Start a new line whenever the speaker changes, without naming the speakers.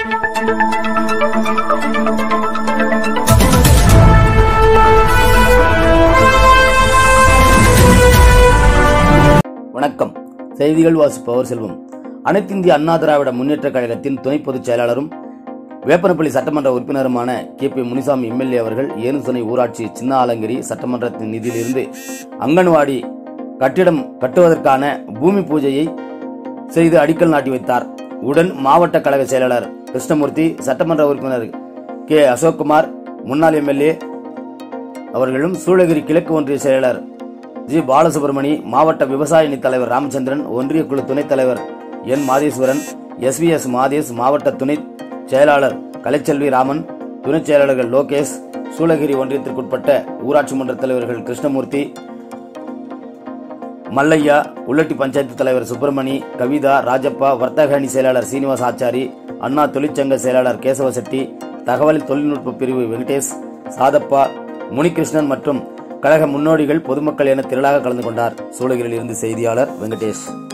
வணக்கம் செய்திகள் வாசிப்பவர் செல்வம் அனைத்திந்திய அண்ணா திராவிட முன்னேற்ற கழகத்தின் துணை பொதுச் செயலாளரும் வேப்பனப்பள்ளி சட்டமன்ற உறுப்பினருமான கே பி முனிசாமி எம்எல்ஏ அவர்கள் ஏனுசனை ஊராட்சி சின்ன ஆலங்கிரி சட்டமன்றத்தின் நிதியிலிருந்து அங்கன்வாடி கட்டிடம் கட்டுவதற்கான பூமி பூஜையை செய்து அடிக்கல் நாட்டி வைத்தார் உடன் மாவட்ட கழக செயலாளர் கிருஷ்ணமூர்த்தி சட்டமன்ற உறுப்பினர் கே அசோக்குமார் முன்னாள் எம்எல்ஏ அவர்களும் சூளகிரி கிழக்கு ஒன்றிய செயலாளர் ஜி பாலசுப்ரமணி மாவட்ட விவசாய அணி தலைவர் ராமச்சந்திரன் ஒன்றிய குழு துணைத் தலைவர் என் மாதேஸ்வரன் எஸ்விஎஸ் மாதேஷ் மாவட்ட துணை செயலாளர் கலைச்செல்வி ராமன் துணைச் செயலாளர்கள் லோகேஷ் சூளகிரி ஒன்றியத்திற்குட்பட்ட ஊராட்சி மன்ற தலைவர்கள் கிருஷ்ணமூர்த்தி மல்லையா உள்ளட்டி பஞ்சாயத்து தலைவர் சுப்பிரமணி கவிதா ராஜப்பா வர்த்தக அணி செயலாளர் சீனிவாஸ் ஆச்சாரி அண்ணா தொழிற்சங்க செயலாளர் கேசவ செட்டி தகவல் தொழில்நுட்ப பிரிவு வெங்கடேஷ் சாதப்பா முனிகிருஷ்ணன் மற்றும் கழக முன்னோடிகள் பொதுமக்கள் என திரளாக கலந்து கொண்டார் சூளகிரியில் இருந்து செய்தியாளர் வெங்கடேஷ்